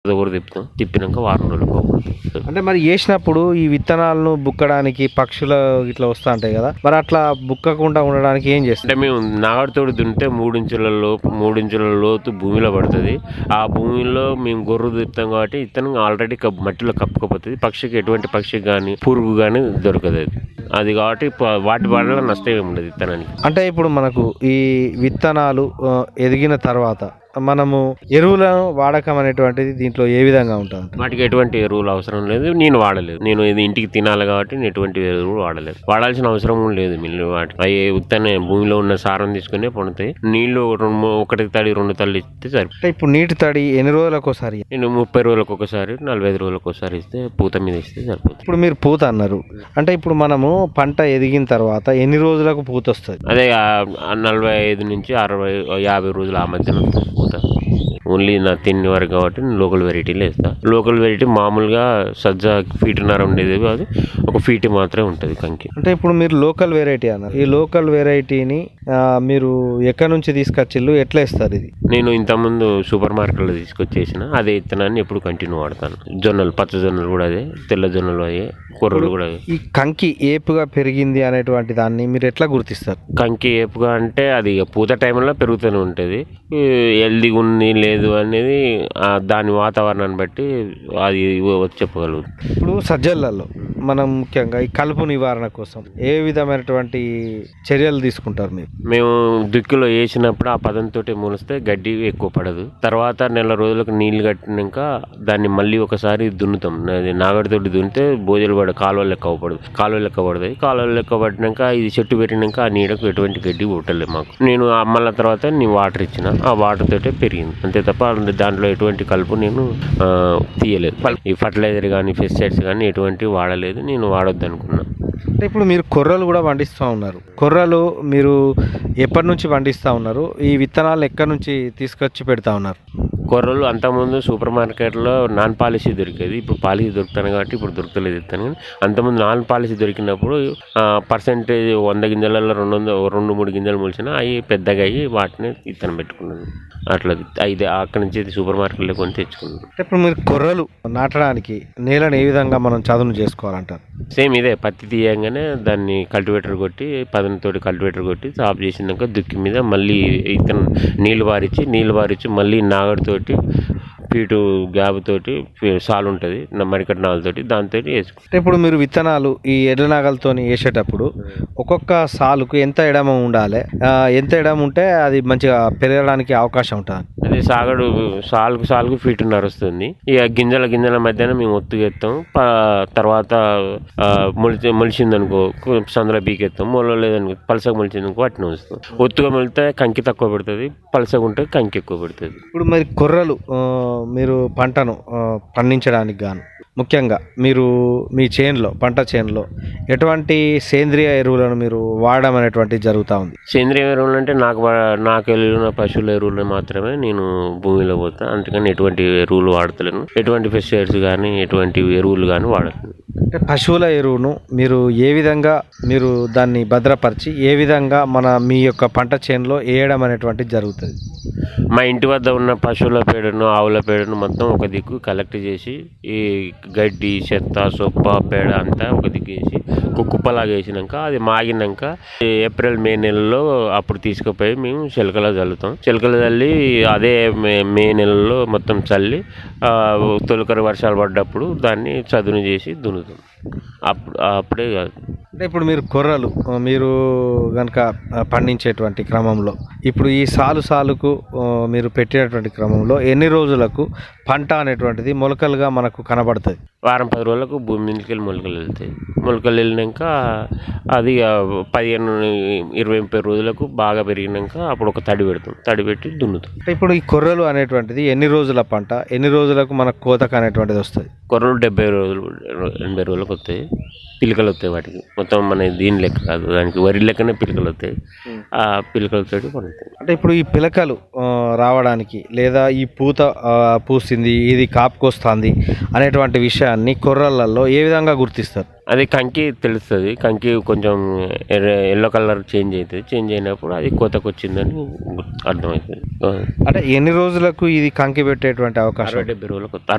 కూడా తిప్పుతాం తిప్పినాక వారం రోజులకు పోతుంది అంటే మరి వేసినప్పుడు ఈ విత్తనాలను బుక్కడానికి పక్షులు ఇట్లా వస్తూ ఉంటాయి కదా మరి అట్లా బుక్కకుండా ఉండడానికి ఏం చేస్తారు అంటే మేము నాగడితోటి దున్నితే మూడించుల లోపు మూడించుల లోతు భూమిలో పడుతుంది ఆ భూమిలో మేము గొర్రు తిప్పుతాం కాబట్టి ఇతను ఆల్రెడీ కప్ మట్టిలో కప్పుకపోతుంది పక్షికి ఎటువంటి పక్షికి కానీ పురుగు కానీ దొరకదు అది అది కాబట్టి ప- వాటి వల్ల నష్టం ఏమి ఉండదు ఇత్తనానికి అంటే ఇప్పుడు మనకు ఈ విత్తనాలు ఆ, ఎదిగిన తర్వాత మనము ఎరువుల వాడకం అనేటువంటిది దీంట్లో ఏ విధంగా ఉంటుంది వాటికి ఎటువంటి ఎరువులు అవసరం లేదు నేను వాడలేదు నేను ఇది ఇంటికి తినాలి కాబట్టి నేను ఎటువంటి ఎరువులు వాడలేదు వాడాల్సిన అవసరం కూడా లేదు మిల్లు వాటి అవి ఉత్తనే భూమిలో ఉన్న సారం తీసుకునే పండుతాయి నీళ్లు రెండు మూ- ఒకటి తడి రెండు తల్లి ఇస్తే సరిపోతుంది అంటే ఇప్పుడు నీటి తడి ఎన్ని రోజులకు ఒకసారి నేను ముప్పై రోజులకు ఒకసారి నలభై ఐదు రోజులకు ఒకసారి ఇస్తే పూత మీద ఇస్తే సరిపోతుంది ఇప్పుడు మీరు పూత అన్నారు అంటే ఇప్పుడు మనము పంట ఎదిగిన తర్వాత ఎన్ని రోజులకు పూత వస్తుంది అదే ఆ ఆ నలభై ఐదు నుంచి అరవై యాభై రోజులు ఆ మధ్యన పూత ఓన్లీ నా తిని వరకు కాబట్టి నేను లోకల్ వెరైటీలు వేస్తా లోకల్ వెరైటీ మామూలుగా సజ్జ ఫీటున్నర ఉండేది అది ఒక ఫీట్ మాత్రమే ఉంటుంది కంకి అంటే ఇప్పుడు మీరు లోకల్ వెరైటీ అన్నారు ఈ లోకల్ వెరైటీని ఆ, మీరు ఎక్కడి నుంచి తీసుకొచ్చిల్లు ఎట్లా ఇస్తారు ఇది నేను ఇంతకుముందు సూపర్ మార్కెట్లో తీసుకొచ్చేసిన అదే ఇత్తనాన్ని ఎప్పుడు కంటిన్యూ వాడతాను జొన్నలు పచ్చ జొన్నలు కూడా అదే తెల్ల జొన్నలు అదే కూరలు కూడా అదే ఈ కంకి ఏపుగా పెరిగింది అనేటువంటి దాన్ని మీరు ఎట్లా గుర్తిస్తారు కంకి ఏపుగా అంటే అది ఇక పూత టైంలో పెరుగుతూనే ఉంటుంది హెల్దీగా ఉంది లేదు అనేది ఆ దాని వాతావరణాన్ని బట్టి అది వచ్చి చెప్పగలుగుతుంది ఇప్పుడు సజ్జలలో మనం ముఖ్యంగా ఈ కలుపు నివారణ కోసం ఏ విధమైనటువంటి చర్యలు తీసుకుంటారు మీరు మేము దుక్కిలో వేసినప్పుడు ఆ పదంతో మూలిస్తే గడ్డి ఎక్కువ పడదు తర్వాత నెల రోజులకు నీళ్లు కట్టినాక దాన్ని మళ్ళీ ఒకసారి దున్నుతాం అది నాగడితోటి దున్నితే బోజలు పడ కాలువ లెక్క అవ్వబడదు కాలువ లెక్క పడుతుంది కాలువ లెక్క పడినాక ఇది చెట్టు పెట్టినాక ఆ నీడకు ఎటువంటి గడ్డి పుట్టలేదు మాకు నేను ఆ మళ్ళా తర్వాత నేను వాటర్ ఇచ్చిన ఆ వాటర్ తోటే పెరిగింది అంతే తప్ప దాంట్లో ఎటువంటి కలుపు నేను ఆ, తీయలేదు ఈ ఫర్టిలైజర్ కానీ పెస్టిసైడ్స్ కానీ ఎటువంటి వాడలేదు నేను వాడొద్దు అనుకున్నా అంటే ఇప్పుడు మీరు కొర్రలు కూడా పండిస్తూ ఉన్నారు కొర్రలు మీరు ఎప్పటి నుంచి పండిస్తూ ఉన్నారు ఈ విత్తనాలు ఎక్కడి నుంచి తీసుకొచ్చి పెడతా ఉన్నారు కొర్రలు అంతకుముందు సూపర్ మార్కెట్లో నాన్ పాలిసీ దొరికేది ఇప్పుడు పాలిసీ దొరుకుతాను కాబట్టి ఇప్పుడు దొరకలేదు ఇస్తాను కానీ అంతకుముందు నాన్ పాలిసీ దొరికినప్పుడు పర్సెంటేజ్ వంద గింజలలో రెండు వంద రెండు మూడు గింజలు మొలిచిన అవి పెద్దగా అయ్యి వాటిని ఇత్తనం పెట్టుకున్నాను అట్లా అయితే అక్కడి నుంచి సూపర్ మార్కెట్లో కొని తెచ్చుకున్నాను అంటే ఇప్పుడు మీరు కొర్రలు నాటడానికి నేలను ఏ విధంగా మనం చదును చేసుకోవాలంటారు సేమ్ ఇదే పత్తి తీయంగానే దాన్ని కల్టివేటర్ కొట్టి పదనతోటి కల్టివేటర్ కొట్టి సాఫ్ చేసినాక దుక్కి మీద మళ్ళీ ఇతను నీళ్ళు వారిచ్చి నీళ్ళు వారిచ్చి మళ్ళీ నాగడితోటి పీటు గ్యాబ్ తోటి సాలు ఉంటుంది మరికట్ నాలుతోటి దాంతో వేసుకుంటాం అంటే ఇప్పుడు మీరు విత్తనాలు ఈ ఎడ్ల నాగలతో వేసేటప్పుడు ఒక్కొక్క సాలుకు ఎంత ఎడమ ఉండాలి ఆ, ఎంత ఎడమ ఉంటే అది మంచిగా పెరగడానికి అవకాశం ఉంటుంది అదే సాగడు సాలుకు సాలుకు ఫీట్ నరుస్తుంది ఇక గింజల గింజల మధ్యన మేము ఒత్తుకెత్తాం ప- తర్వాత ఆ, మొలిచి మొలిచింది అనుకో సందులో బీకెత్తాం మొలలేదనుకో పలసగా మొలిచింది అనుకో అట్నే ఉంచుతాం ఒత్తుగా మొలితే కంకి తక్కువ పెడుతుంది పలసగా ఉంటే కంకి ఎక్కువ పెడుతుంది ఇప్పుడు మరి కొర్రలు ఆ, మీరు పంటను ఆ, పండించడానికి గాను ముఖ్యంగా మీరు మీ చేనులో పంట చేనులో ఎటువంటి సేంద్రియ ఎరువులను మీరు వాడడం అనేటువంటిది జరుగుతూ ఉంది సేంద్రియ ఎరువులు అంటే నాకు వా- నాకు వెళ్ళిన పశువుల ఎరువులు మాత్రమే నేను భూమిలో పోతా అందుకని ఎటువంటి ఎరువులు వాడతలేను ఎటువంటి పెస్టిసైడ్స్ కానీ ఎటువంటి ఎరువులు కానీ వాడలేను అంటే పశువుల ఎరువును మీరు ఏ విధంగా మీరు దాన్ని భద్రపరిచి ఏ విధంగా మన మీ యొక్క పంట చేనులో వేయడం అనేటువంటిది జరుగుతుంది మా ఇంటి వద్ద ఉన్న పశువుల పేడను ఆవుల పేడను మొత్తం ఒక దిక్కు కలెక్ట్ చేసి ఈ గడ్డి చెత్త సొప్ప పేడ అంతా ఒక దిక్కు వేసి ఒక కుప్పలాగా వేసినాక అది మాగినాక ఈ ఏప్రిల్ మే నెలలో అప్పుడు తీసుకుపోయి మేము చిలకలో చల్లుతాం చిలకలు చల్లి అదే మే మే నెలలో మొత్తం చల్లి ఆ, తొలకరి వర్షాలు పడ్డప్పుడు దాన్ని చదును చేసి దున్నుతాం అప్పుడు అప్పుడే కాదు అంటే ఇప్పుడు మీరు కొర్రలు ఆ, మీరు కనుక పండించేటువంటి క్రమంలో ఇప్పుడు ఈ సాలు సాలుకు ఆ, మీరు పెట్టేటువంటి క్రమంలో ఎన్ని రోజులకు పంట అనేటువంటిది మొలకలుగా మనకు కనబడుతుంది వారం పది రోజులకు భూమి మీదకి వెళ్ళి మొలకలు వెళ్తాయి మొలకలు వెళ్ళినాక అది ఆ పదిహేను ఇరవై ముప్పై రోజులకు బాగా పెరిగినాక అప్పుడు ఒక తడి పెడతాం తడి పెట్టి దున్నుతాం అంటే ఇప్పుడు ఈ కొర్రలు అనేటువంటిది ఎన్ని రోజుల పంట ఎన్ని రోజులకు మనకు కోతకు అనేటువంటిది వస్తుంది కొర్రలు డెబ్బై రోజులు ఎనభై రోజులకు వస్తాయి పిలకలు వస్తాయి వాటికి మొత్తం మన దీని లెక్క కాదు దానికి వరి లెక్కనే పిలకలు వస్తాయి ఆ పిలకలతో పండుతాయి అంటే ఇప్పుడు ఈ పిలకలు ఆ, రావడానికి లేదా ఈ పూత ఆ, పూసింది ఇది కాపుకొస్తుంది అనేటువంటి విషయాన్ని కొర్రలలో ఏ విధంగా గుర్తిస్తారు అది కంకి తెలుస్తుంది కంకి కొంచెం ఎల్లో కలర్ చేంజ్ అవుతుంది చేంజ్ అయినప్పుడు అది కోతకు వచ్చిందని అర్థమవుతుంది అంటే ఎన్ని రోజులకు ఇది కంకి పెట్టేటువంటి అవకాశం అరవై డెబ్బై రోజులకు